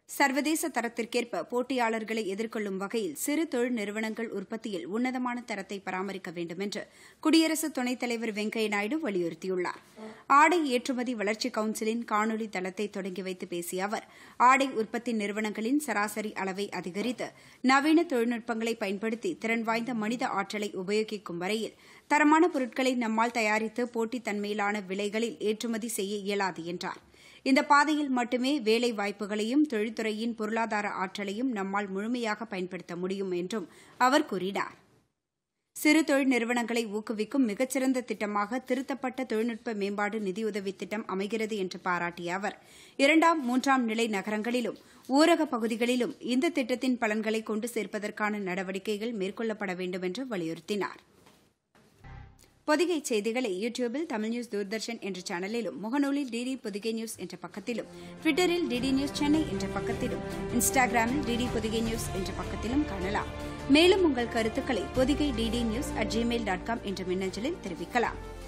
சர்வதேச தரத்திற்கேற்ப போட்டியாளர்களை எதிர்கொள்ளும் வகையில் சிறு தொழில் நிறுவனங்கள் உற்பத்தியில் உன்னதமான தரத்தை பராமரிக்க வேண்டும் என்று குடியரசு துணைத் தலைவர் வெங்கையா நாயுடு வலியுறுத்தியுள்ளார் ஆடை ஏற்றுமதி வளர்ச்சி கவுன்சிலின் காணொலி தளத்தை தொடங்கி வைத்து பேசிய அவர் ஆடை உற்பத்தி நிறுவனங்களின் சராசரி அளவை அதிகரித்து நவீன தொழில்நுட்பங்களை பயன்படுத்தி திறன் வாய்ந்த மனித ஆற்றலை உபயோகிக்கும் வரையில் தரமான பொருட்களை நம்மால் தயாரித்து போட்டித்தன்மையிலான விலைகளில் ஏற்றுமதி செய்ய இயலாது என்றார் இந்த பாதையில் மட்டுமே வேலை வாய்ப்புகளையும் தொழில்துறையின் பொருளாதார ஆற்றலையும் நம்மால் முழுமையாக பயன்படுத்த முடியும் என்றும் அவர் கூறினார் சிறு தொழில் நிறுவனங்களை ஊக்குவிக்கும் மிகச்சிறந்த திட்டமாக திருத்தப்பட்ட தொழில்நுட்ப மேம்பாடு நிதியுதவி திட்டம் அமைகிறது என்று பாராட்டிய அவர் இரண்டாம் மூன்றாம் நிலை நகரங்களிலும் ஊரக பகுதிகளிலும் இந்த திட்டத்தின் பலன்களை கொண்டு சேர்ப்பதற்கான நடவடிக்கைகள் மேற்கொள்ளப்பட வேண்டும் என்று வலியுறுத்தினார் பொதிகை செய்திகளை யூடியூபில் தமிழ் நியூஸ் தூர்தர்ஷன் என்ற சேனலிலும் முகநூலில் டிடி பொதிகை நியூஸ் என்ற பக்கத்திலும் ட்விட்டரில் டிடி நியூஸ் சென்னை என்ற பக்கத்திலும் இன்ஸ்டாகிராமில் டிடி பொதிகை நியூஸ் என்ற பக்கத்திலும் காணலாம் மேலும் உங்கள் கருத்துக்களை Podhigai DD news at Gmail dot com என்ற மின்னஞ்சலில் தெரிவிக்கலாம்